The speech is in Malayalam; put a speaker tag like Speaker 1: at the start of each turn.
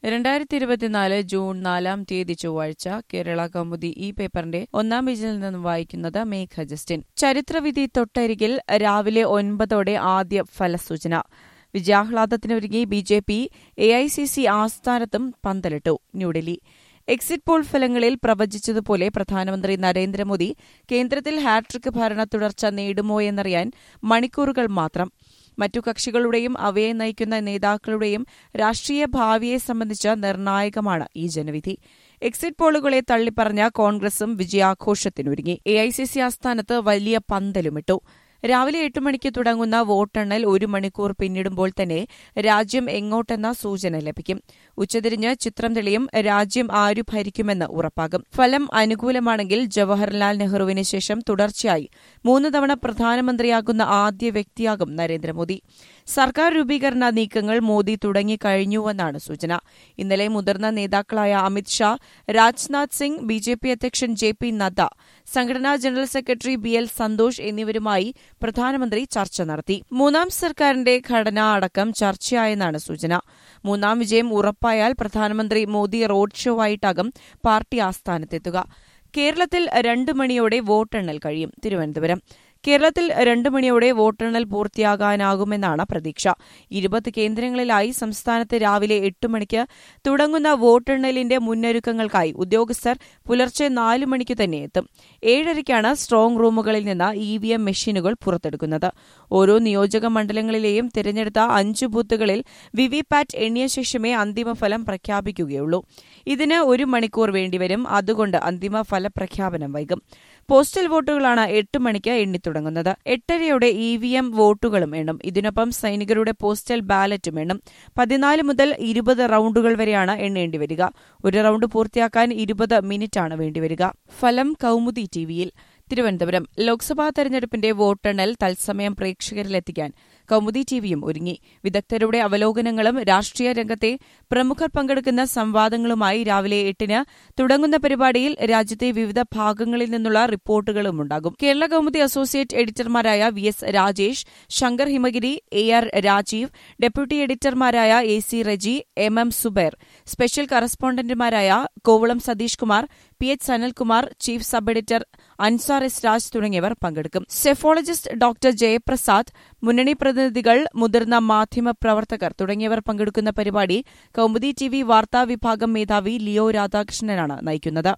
Speaker 1: രണ്ടായിരത്തി ഇരുപത്തിനാല് ജൂൺ നാലാം തീയതി ചൊവ്വാഴ്ച കേരള കൗമുദി ഈ പേപ്പറിന്റെ ഒന്നാം പേജിൽ നിന്നും വായിക്കുന്നത് മേഘ ജസ്റ്റിൻ ചരിത്രവിധി തൊട്ടരികിൽ രാവിലെ ഒൻപതോടെ ആദ്യ ഫലസൂചന വിജയാഹ്ലാദത്തിനൊരുങ്ങി B J P A I C C ആസ്ഥാനത്തും പന്തലിട്ടു ന്യൂഡൽഹി എക്സിറ്റ് പോൾ ഫലങ്ങളിൽ പ്രവചിച്ചതുപോലെ പ്രധാനമന്ത്രി നരേന്ദ്രമോദി കേന്ദ്രത്തിൽ ഹാട്രിക് ഭരണ തുടർച്ച നേടുമോയെന്നറിയാൻ മണിക്കൂറുകൾ മാത്രം മറ്റു കക്ഷികളുടെയും അവയെ നയിക്കുന്ന നേതാക്കളുടെയും രാഷ്ട്രീയ ഭാവിയെ സംബന്ധിച്ച് നിർണായകമാണ് ഈ ജനവിധി എക്സിറ്റ് പോളുകളെ തള്ളിപ്പറഞ്ഞ കോൺഗ്രസും വിജയാഘോഷത്തിനൊരുങ്ങി എ ഐ സി സി ആസ്ഥാനത്ത് വലിയ പന്തലുമിട്ടു രാവിലെ എട്ട് മണിക്ക് തുടങ്ങുന്ന വോട്ടെണ്ണൽ ഒരു മണിക്കൂർ പിന്നിടുമ്പോൾ തന്നെ രാജ്യം എങ്ങോട്ടെന്ന സൂചന ലഭിക്കും ഉച്ചതിരിഞ്ഞ് ചിത്രം തെളിയും രാജ്യം ആരു ഭരിക്കുമെന്ന് ഉറപ്പാകും ഫലം അനുകൂലമാണെങ്കിൽ ജവഹർലാൽ നെഹ്റുവിന് ശേഷം തുടർച്ചയായി മൂന്ന് തവണ പ്രധാനമന്ത്രിയാകുന്ന ആദ്യ വ്യക്തിയാകും നരേന്ദ്രമോദി സർക്കാർ രൂപീകരണ നീക്കങ്ങൾ മോദി തുടങ്ങിക്കഴിഞ്ഞുവെന്നാണ് സൂചന ഇന്നലെ മുതിർന്ന നേതാക്കളായ Amit Shah Rajnath Singh B J P അധ്യക്ഷൻ ജെ പി നദ്ദ സംഘടനാ general secretary B L Santhosh എന്നിവരുമായി പ്രധാനമന്ത്രി ചർച്ച നടത്തി മൂന്നാം സർക്കാരിന്റെ ഘടന അടക്കം ചർച്ചയായെന്നാണ് സൂചന മൂന്നാം വിജയം ഉറപ്പായാൽ പ്രധാനമന്ത്രി മോദി റോഡ് ഷോ ആയിട്ടാകും പാർട്ടി ആസ്ഥാനത്തെത്തുക കേരളത്തിൽ രണ്ട് മണിയോടെ വോട്ടെണ്ണൽ കഴിയും തിരുവനന്തപുരം കേരളത്തിൽ രണ്ട് മണിയോടെ വോട്ടെണ്ണൽ പൂർത്തിയാകാനാകുമെന്നാണ് പ്രതീക്ഷ ഇരുപത് കേന്ദ്രങ്ങളിലായി സംസ്ഥാനത്ത് രാവിലെ എട്ട് മണിക്ക് തുടങ്ങുന്ന വോട്ടെണ്ണലിന്റെ മുന്നൊരുക്കങ്ങൾക്കായി ഉദ്യോഗസ്ഥർ പുലർച്ചെ നാല് മണിക്ക് തന്നെ എത്തും ഏഴരയ്ക്കാണ് സ്ട്രോങ് റൂമുകളിൽ നിന്ന് ഇ വി എം മെഷീനുകൾ പുറത്തെടുക്കുന്നത് ഓരോ നിയോജക മണ്ഡലങ്ങളിലെയും തിരഞ്ഞെടുത്ത അഞ്ച് ബൂത്തുകളിൽ വിവിപാറ്റ് എണ്ണിയ ശേഷമേ അന്തിമഫലം പ്രഖ്യാപിക്കുകയുള്ളൂ ഇതിന് ഒരു മണിക്കൂർ വേണ്ടിവരും അതുകൊണ്ട് അന്തിമ ഫലപ്രഖ്യാപനം വൈകും പോസ്റ്റൽ വോട്ടുകളാണ് എട്ട് മണിക്ക് എണ്ണിത്തുടങ്ങുന്നത് എട്ടരയോടെ ഇ വി എം വോട്ടുകളും എണ്ണും ഇതിനൊപ്പം സൈനികരുടെ പോസ്റ്റൽ ബാലറ്റും എണ്ണും പതിനാല് മുതൽ ഇരുപത് റൌണ്ടുകൾ വരെയാണ് എണ്ണേണ്ടി വരിക ഒരു റൌണ്ട് പൂർത്തിയാക്കാൻ ഇരുപത് മിനിറ്റാണ് വേണ്ടിവരിക ഫലം കൌമുദി ടിവിയിൽ തിരുവനന്തപുരം ലോക്സഭാ തെരഞ്ഞെടുപ്പിന്റെ വോട്ടെണ്ണൽ തത്സമയം പ്രേക്ഷകരിലെത്തിക്കാൻ കൌമുദി ടിവിയും ഒരുങ്ങി വിദഗ്ധരുടെ അവലോകനങ്ങളും രാഷ്ട്രീയ രംഗത്തെ പ്രമുഖർ പങ്കെടുക്കുന്ന സംവാദങ്ങളുമായി രാവിലെ എട്ടിന് തുടങ്ങുന്ന പരിപാടിയിൽ രാജ്യത്തെ വിവിധ ഭാഗങ്ങളിൽ നിന്നുള്ള റിപ്പോർട്ടുകളും ഉണ്ടാകും കേരള കൌമുദി അസോസിയേറ്റ് എഡിറ്റർമാരായ V S Rajesh Shankar Himagiri A R Rajeev deputy എഡിറ്റർമാരായ A C Reji M M Subair special കറസ്പോണ്ടന്റുമാരായ Kovalam Satheesh Kumar P H Sanalkumar chief sub editor Ansar S Raj തുടങ്ങിയവർ പങ്കെടുക്കും സെഫോളജിസ്റ്റ് ഡോക്ടർ ജയപ്രസാദ് മുന്നണി പ്രതിനിധികൾ മുതിർന്ന മാധ്യമ പ്രവർത്തകർ തുടങ്ങിയവർ പങ്കെടുക്കുന്ന പരിപാടി കൌമുദി ടി വി വാർത്താ വിഭാഗം മേധാവി ലിയോ രാധാകൃഷ്ണനാണ് നയിക്കുന്നത്